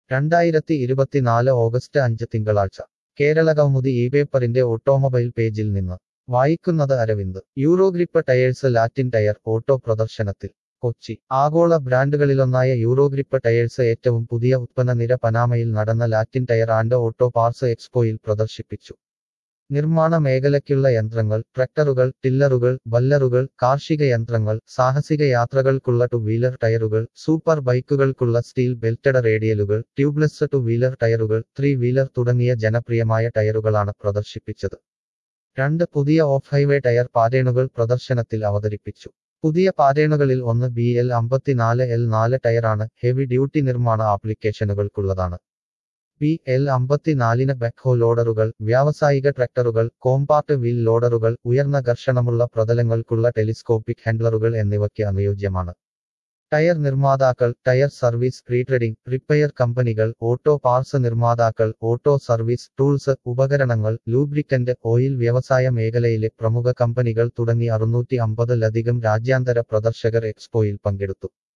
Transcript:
രണ്ടായിരത്തി ഇരുപത്തിനാല് ഓഗസ്റ്റ് അഞ്ച് തിങ്കളാഴ്ച കേരളകൗമുദി ഈ പേപ്പറിന്റെ ഓട്ടോമൊബൈൽ പേജിൽ നിന്ന് വായിക്കുന്നത് Aravind Eurogrip tyres Latin tyre auto പ്രദർശനത്തിൽ കൊച്ചി ആഗോള ബ്രാൻഡുകളിലൊന്നായ യൂറോഗ്രിപ്പ് ടയേഴ്സ് ഏറ്റവും പുതിയ ഉത്പന്ന നിര പനാമയിൽ നടന്ന Latin tyre and auto parts എക്സ്പോയിൽ പ്രദർശിപ്പിച്ചു നിർമ്മാണ മേഖലയ്ക്കുള്ള യന്ത്രങ്ങൾ ട്രക്ടറുകൾ ടില്ലറുകൾ ബല്ലറുകൾ കാർഷിക യന്ത്രങ്ങൾ സാഹസിക യാത്രകൾക്കുള്ള ടു വീലർ ടയറുകൾ സൂപ്പർ ബൈക്കുകൾക്കുള്ള സ്റ്റീൽ ബെൽറ്റഡ് റേഡിയലുകൾ ട്യൂബ്ലെസ് ടു വീലർ ടയറുകൾ ത്രീ വീലർ തുടങ്ങിയ ജനപ്രിയമായ ടയറുകളാണ് പ്രദർശിപ്പിച്ചത് രണ്ട് പുതിയ ഓഫ് ഹൈവേ ടയർ പാറ്റേണുകൾ പ്രദർശനത്തിൽ അവതരിപ്പിച്ചു പുതിയ പാറ്റേണുകളിൽ ഒന്ന് ബി എൽ അമ്പത്തിനാല് എൽ നാല് ടയറാണ് ഹെവി ഡ്യൂട്ടി നിർമ്മാണ ആപ്ലിക്കേഷനുകൾക്കുള്ളതാണ് ബി എൽ അമ്പത്തിനാലിന് ബെക്ഹോ ലോഡറുകൾ വ്യാവസായിക ട്രാക്ടറുകൾ കോമ്പാക്ട് വീൽ ലോഡറുകൾ ഉയർന്ന ഘർഷണമുള്ള പ്രതലങ്ങൾക്കുള്ള ടെലിസ്കോപ്പിക് ഹാൻഡ്ലറുകൾ എന്നിവയ്ക്ക് അനുയോജ്യമാണ് ടയർ നിർമ്മാതാക്കൾ ടയർ സർവീസ് റീട്രേഡിംഗ് റിപ്പയർ കമ്പനികൾ ഓട്ടോ പാർട്സ് നിർമ്മാതാക്കൾ ഓട്ടോ സർവീസ് ടൂൾസ് ഉപകരണങ്ങൾ ലൂബ്രിക്കന്റ് ഓയിൽ വ്യവസായ മേഖലയിലെ പ്രമുഖ കമ്പനികൾ തുടങ്ങി അറുന്നൂറ്റി അമ്പതിലധികം രാജ്യാന്തര പ്രദർശകർ എക്സ്പോയിൽ പങ്കെടുത്തു